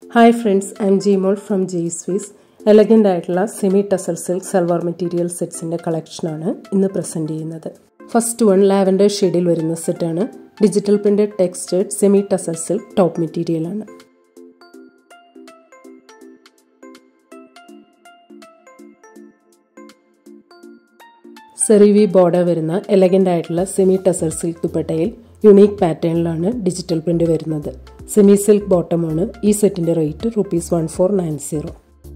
hi friends I am Jimol from ജി സ്വീസ് elegant ആയിട്ടുള്ള semi tussar silk salwar material സെറ്റ്സിൻ്റെ കളക്ഷനാണ് ഇന്ന് പ്രസൻറ്റ് ചെയ്യുന്നത് ഫസ്റ്റ് വൺ ലാവൻഡർ ഷെയ്ഡിൽ വരുന്ന സെറ്റാണ് digital printed textured semi tussar silk top മെറ്റീരിയലാണ് സെറിവി ബോർഡർ വരുന്ന എലഗൻ്റ് ആയിട്ടുള്ള സെമി ടസർ സിൽക്ക് ദുപ്പട്ടയിൽ യുണീക്ക് പാറ്റേണിലാണ് ഡിജിറ്റൽ പ്രിൻ്റ് വരുന്നത് സെമി സിൽക്ക് ബോട്ടമാണ് ഈ സെറ്റിൻ്റെ rate rupees one four nine zero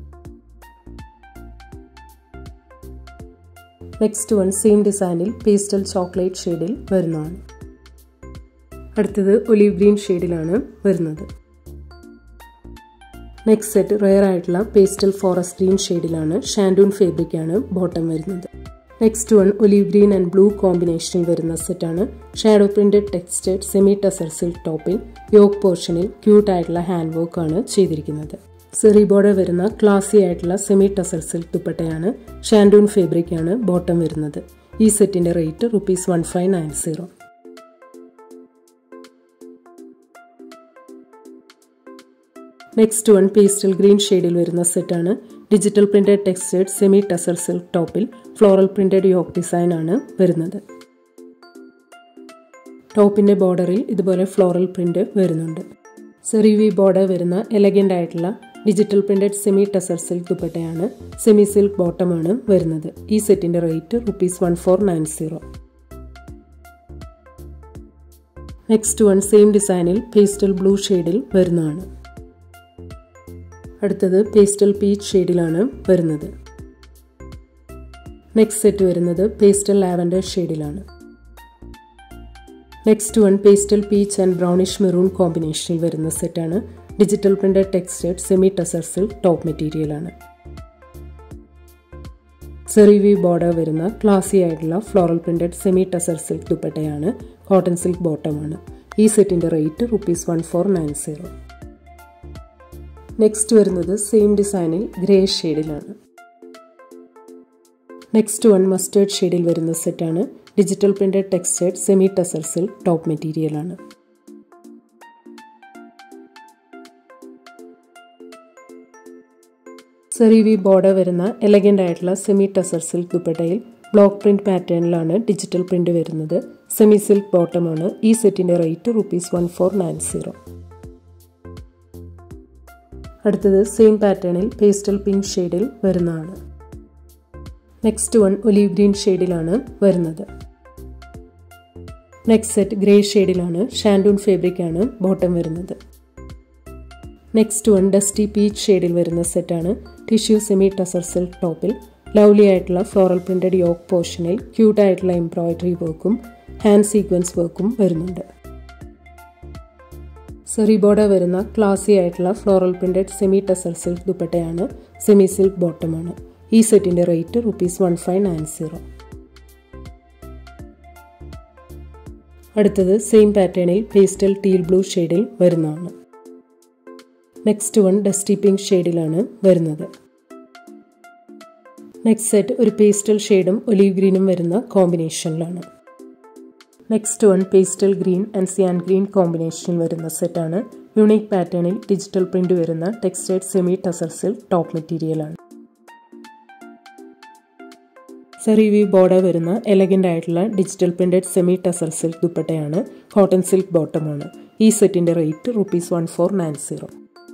next one same ഡിസൈനിൽ പേസ്റ്റൽ ചോക്ലേറ്റ് ഷെയ്ഡിൽ വരുന്നതാണ് അടുത്തത് ഒലീവ് ഗ്രീൻ ഷെയ്ഡിലാണ് വരുന്നത് നെക്സ്റ്റ് സെറ്റ് റെയർ ആയിട്ടുള്ള പേസ്റ്റൽ ഫോറസ്റ്റ് ഗ്രീൻ ഷെയ്ഡിലാണ് ഷാൻഡൂൺ ഫേബ്രിക്കാണ് ബോട്ടം വരുന്നത് next one olive green and blue കോമ്പിനേഷനിൽ വരുന്ന സെറ്റാണ് shadow printed textured semi tussar silk ടോപ്പിൽ യോക്ക് പോർഷനിൽ ക്യൂട്ട് ആയിട്ടുള്ള ഹാൻഡ് വർക്ക് ആണ് ചെയ്തിരിക്കുന്നത് സെറി ബോർഡർ വരുന്ന ക്ലാസി ആയിട്ടുള്ള സെമി ടസർ സിൽക്ക് ദുപ്പട്ടയാണ് ഷാൻഡൂൺ ഫേബ്രിക് ആണ് ബോട്ടം വരുന്നത് ഈ സെറ്റിന്റെ rate rupees one five nine zero next one pastel green ഷെയ്ഡിൽ വരുന്ന സെറ്റാണ് digital printed textured semi tussar silk ടോപ്പിൽ ഫ്ലോറൽ പ്രിന്റഡ് യോക്ക് ഡിസൈൻ ആണ് വരുന്നത് ടോപ്പിന്റെ ബോർഡറിൽ ഇതുപോലെ ഫ്ലോറൽ പ്രിന്റ് വരുന്നുണ്ട് സെറിവി ബോർഡർ വരുന്ന എലഗൻ്റ് ആയിട്ടുള്ള digital printed semi tussar silk ദുപ്പട്ടയാണ് സെമി സിൽക്ക് ബോട്ടമാണ് വരുന്നത് ഈ സെറ്റിന്റെ rate rupees one four nine zero next one same ഡിസൈനിൽ പേസ്റ്റൽ ബ്ലൂ ഷെയ്ഡിൽ വരുന്നതാണ് അടുത്തത് പേസ്റ്റൽ പീച്ച് ഷെയ്ഡിലാണ് വരുന്നത് നെക്സ്റ്റ് സെറ്റ് വരുന്നത് പേസ്റ്റൽ ലാവൻഡർ ഷെയ്ഡിലാണ് next one pastel peach and brownish maroon കോമ്പിനേഷനിൽ വരുന്ന സെറ്റാണ് digital printed textured semi tussar silk top മെറ്റീരിയലാണ് സെറിവി ബോർഡർ വരുന്ന ക്ലാസി ആയിട്ടുള്ള floral printed semi tussar silk ദുപ്പട്ടയാണ് കോട്ടൺ സിൽക്ക് ബോട്ടമാണ് ഈ സെറ്റിന്റെ rate rupees one four nine zero next വരുന്നത് സെയിം ഡിസൈനിൽ ഗ്രേ ഷെയ്ഡിലാണ് നെക്സ്റ്റ് വൺ മസ്റ്റേർഡ് ഷെയ്ഡിൽ വരുന്ന സെറ്റാണ് digital printed textured semi tussar silk top മെറ്റീരിയലാണ് സെറിവി ബോർഡർ വരുന്ന എലഗൻ്റ് ആയിട്ടുള്ള സെമി ടസർ സിൽക്ക് ദുപ്പട്ടയിൽ ബ്ലോക്ക് പ്രിന്റ് പാറ്റേണിലാണ് ഡിജിറ്റൽ പ്രിന്റ് വരുന്നത് സെമി സിൽക്ക് ബോട്ടമാണ് ഈ സെറ്റിന്റെ rate rupees one four nine zero അടുത്തത് സെയിം പാറ്റേണിൽ പേസ്റ്റൽ പിങ്ക് ഷെയ്ഡിൽ വരുന്നതാണ് നെക്സ്റ്റ് വൺ ഒലീവ് ഗ്രീൻ ഷെയ്ഡിലാണ് വരുന്നത് നെക്സ്റ്റ് സെറ്റ് ഗ്രേ ഷെയ്ഡിലാണ് ഷാൻഡൂൺ ഫേബ്രിക് ആണ് ബോട്ടം വരുന്നത് നെക്സ്റ്റ് വൺ ഡസ്റ്റി പീച്ച് ഷെയ്ഡിൽ വരുന്ന സെറ്റാണ് ടിഷ്യൂ സെമി ടസർ സിൽക്ക് ടോപ്പിൽ ലവ്ലി ആയിട്ടുള്ള ഫ്ലോറൽ പ്രിന്റഡ് യോക്ക് പോർഷനിൽ ക്യൂട്ട് ആയിട്ടുള്ള എംബ്രോയിഡറി വർക്കും ഹാൻഡ് സീക്വൻസ് വർക്കും വരുന്നുണ്ട് സെറി ബോർഡർ വരുന്ന ക്ലാസി ആയിട്ടുള്ള floral printed semi tussar silk ദുപ്പട്ടയാണ് സെമി സിൽക്ക് ബോട്ടമാണ് ഈ സെറ്റിന്റെ rate rupees one five nine zero അടുത്തത് സെയിം പാറ്റേണിൽ പേസ്റ്റൽ ടീൽ ബ്ലൂ ഷെയ്ഡിൽ വരുന്നതാണ് നെക്സ്റ്റ് വൺ ഡസ്റ്റി പിങ്ക് ഷെയ്ഡിലാണ് വരുന്നത് നെക്സ്റ്റ് സെറ്റ് ഒരു പേസ്റ്റൽ ഷെയ്ഡും ഒലീവ് ഗ്രീനും വരുന്ന കോമ്പിനേഷനിലാണ് next one pastel green and cyan green കോമ്പിനേഷനിൽ വരുന്ന സെറ്റാണ് യുണീക്ക് പാറ്റേണിൽ ഡിജിറ്റൽ പ്രിന്റ് വരുന്ന textured semi tussar silk top മെറ്റീരിയലാണ് സെറിവി ബോർഡർ വരുന്ന എലഗൻ്റ് ആയിട്ടുള്ള digital printed semi tussar silk ദുപ്പട്ടയാണ് കോട്ടൺ സിൽക്ക് ബോട്ടമാണ് ഈ സെറ്റിന്റെ rate rupees one four nine zero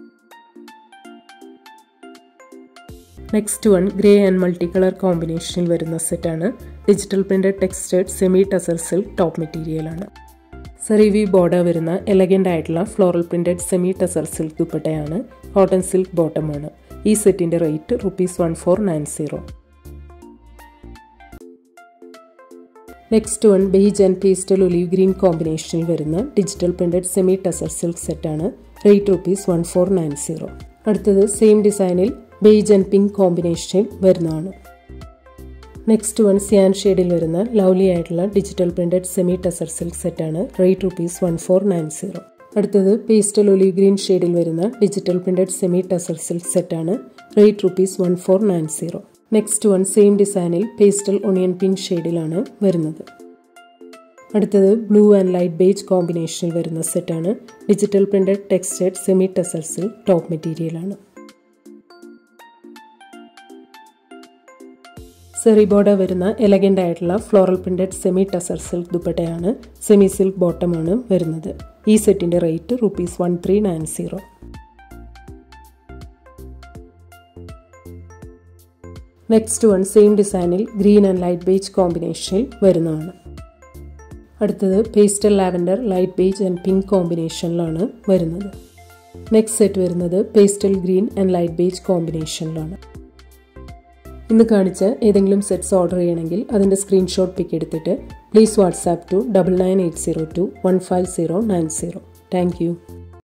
next one grey and multi colour കോമ്പിനേഷനിൽ വരുന്ന സെറ്റാണ് digital printed textured semi tussar silk top മെറ്റീരിയലാണ് സെറിവി ബോർഡർ വരുന്ന എലഗൻ്റ് ആയിട്ടുള്ള floral printed semi tussar silk ദുപ്പട്ടയാണ് കോട്ടൺ സിൽക്ക് ബോട്ടമാണ് ഈ സെറ്റിന്റെ rate rupees one four nine zero next one beige and pastel olive green കോമ്പിനേഷനിൽ വരുന്ന digital printed semi tussar silk സെറ്റാണ് rate rupees one four nine zero അടുത്തത് same ഡിസൈനിൽ beige and pink കോമ്പിനേഷനിൽ വരുന്നതാണ് നെക്സ്റ്റ് വൺ സിയാൻ ഷെയ്ഡിൽ വരുന്ന lovely ആയിട്ടുള്ള digital printed semi tussar silk സെറ്റാണ് rate rupees one four nine zero അടുത്തത് പേസ്റ്റൽ ഒലീവ് ഗ്രീൻ ഷെയ്ഡിൽ വരുന്ന digital printed semi tussar silk സെറ്റാണ് rate rupees one four nine zero next one same ഡിസൈനിൽ pastel onion pink ഷെയ്ഡിലാണ് വരുന്നത് അടുത്തത് blue and light beige കോമ്പിനേഷനിൽ വരുന്ന സെറ്റാണ് digital printed textured semi tussar silk top മെറ്റീരിയലാണ് സെറി ബോർഡർ വരുന്ന എലഗൻ്റ് ആയിട്ടുള്ള floral printed semi tussar silk ദുപ്പട്ടയാണ് സെമി സിൽക്ക് ബോട്ടമാണ് വരുന്നത് ഈ സെറ്റിന്റെ rate rupees one three nine zero next one same ഡിസൈനിൽ ഗ്രീൻ ആൻഡ് ലൈറ്റ് ബേജ് കോമ്പിനേഷനിൽ വരുന്നതാണ് അടുത്തത് pastel lavender light beige and pink കോമ്പിനേഷനിലാണ് വരുന്നത് നെക്സ്റ്റ് സെറ്റ് വരുന്നത് pastel green and light beige കോമ്പിനേഷനിലാണ് ഇന്ന് കാണിച്ച ഏതെങ്കിലും സെറ്റ്സ് ഓർഡർ ചെയ്യണമെങ്കിൽ അതിൻ്റെ സ്ക്രീൻഷോട്ട് പിക്ക് എടുത്തിട്ട് please WhatsApp two double nine eight zero two one five zero nine zero thank U